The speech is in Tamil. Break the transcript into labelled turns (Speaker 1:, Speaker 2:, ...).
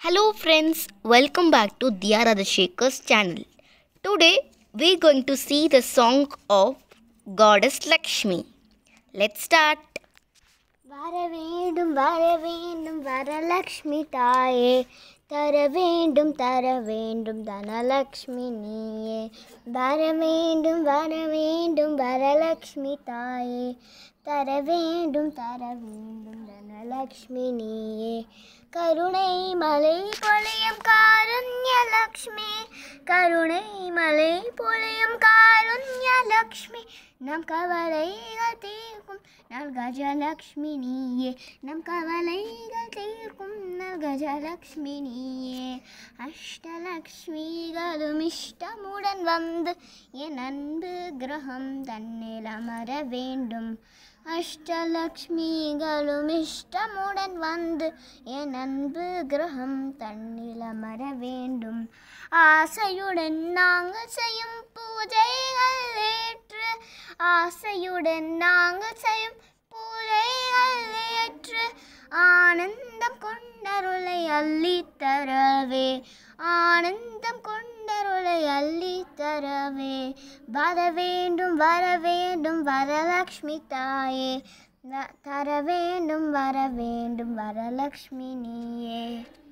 Speaker 1: Hello friends, welcome back to Diya Radhashekhar's channel. Today we're going to see the song of Goddess Lakshmi. Let's start.
Speaker 2: வர வேண்டும் வர வேண்டும் வரலக்ஷ்மி தாயே தர வேண்டும் தர வேண்டும் தனலக்ஷ்மி நீயே வர வேண்டும் வர வேண்டும் வரலக்ஷ்மி தாயே தர வேண்டும் தர வேண்டும் தனலக்ஷ்மி நீயே கருணை மலை பொழியும் காருண்ய லக்ஷ்மி கருணை மலை பொழியும் காருண்ய லக்ஷ்மி நம் கவலைகள் தீர்க்கும் நல் கஜலக்ஷ்மி நீயே நம் கவலைகள் தீர்க்கும் நல் கஜலக்ஷ்மி நீயே அஷ்டலக்ஷ்மிகளும் இஷ்டமுடன் வந்து என் அன்பு கிரகம் தன்னில் அமர வேண்டும் அஷ்டலக்ஷ்மிகளும் இஷ்டமுடன் வந்து என் அன்பு கிரகம் தன்னில் அமர வேண்டும் ஆசையுடன் நாங்கள் செய்யும் பூஜைகள் ஏற்று ஆசையுடன் நாங்கள் செய்யும் பூஜைகள் ஏற்று ஆனந்தம் கொண்டருளை அள்ளித் தரவே ஆனந்தம் கொண்டருளை அள்ளித் தரவே வர வேண்டும் வர வேண்டும் வரலக்ஷ்மி தாயே வ- தர வேண்டும் வர வேண்டும் வரலக்ஷ்மி நீயே